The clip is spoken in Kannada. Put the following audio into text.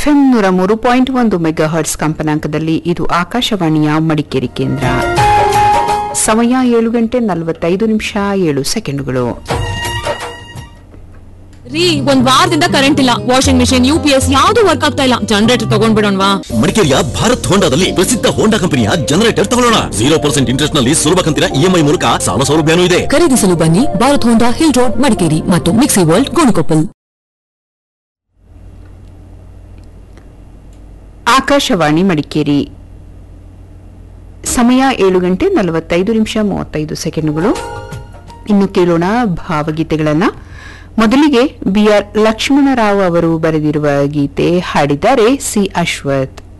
ಎಫ್ಎಂ ನೂರ ಮೂರು ಪಾಯಿಂಟ್ ಒಂದು ಮೆಗಾ ಹರ್ಟ್ಸ್ ಕಂಪನಾಂಕದಲ್ಲಿ ಇದು ಆಕಾಶವಾಣಿಯ ಮಡಿಕೇರಿ ಕೇಂದ್ರ ಸಮಯ ಏಳು ಗಂಟೆ ನಲವತ್ತೈದು ನಿಮಿಷ ಏಳು ಸೆಕೆಂಡುಗಳು ರೀ ಒಂದ್ ವಾರದಿಂದ ಕರೆಂಟ್ ಇಲ್ಲ washing machine U P S ಯಾವ್ದು ವರ್ಕ್ ಆಗ್ತಾ ಇಲ್ಲ ಜನರೇಟರ್ ತಗೊಂಡ್ಬಿಡೋಣವಾ ಮಡಿಕೇರಿಯ ಭಾರತ್ ಹೋಂಡಾದಲ್ಲಿ ಪ್ರಸಿದ್ಧ ಹೋಂಡಾ ಕಂಪನಿಯ ಜನರೇಟರ್ ತಗೊಳ್ಳೋಣ ಜೀರೋ ಪರ್ಸೆಂಟ್ ಇಂಟ್ರೆಸ್ಟ್ ನಲ್ಲಿ ಸುಲಭ ಕಂತಿನ ಇಎಂಐ ಮೂಲಕ ಸಾಲ ಸೌಲಭ್ಯನೂ ಇದೆ ಖರೀದಿಸಲು ಬನ್ನಿ Bharat Honda hill road Madikeri ಮತ್ತು ಮಿಕ್ಸಿ ವರ್ಲ್ಡ್ ಗೋಣಿಕೊಪ್ಪಲ್ ಆಕಾಶವಾಣಿ ಮಡಿಕೇರಿ ಸಮಯ ಏಳು ಗಂಟೆ ನಲವತ್ತೈದು ನಿಮಿಷ ಮೂವತ್ತೈದು ಸೆಕೆಂಡುಗಳು ಇನ್ನು ಕೇಳೋಣ ಭಾವಗೀತೆಗಳನ್ನ ಮೊದಲಿಗೆ ಬಿಆರ್ ಲಕ್ಷ್ಮಣರಾವ್ ಅವರು ಬರೆದಿರುವ ಗೀತೆ ಹಾಡಿದ್ದಾರೆ ಸಿ ಅಶ್ವಥ್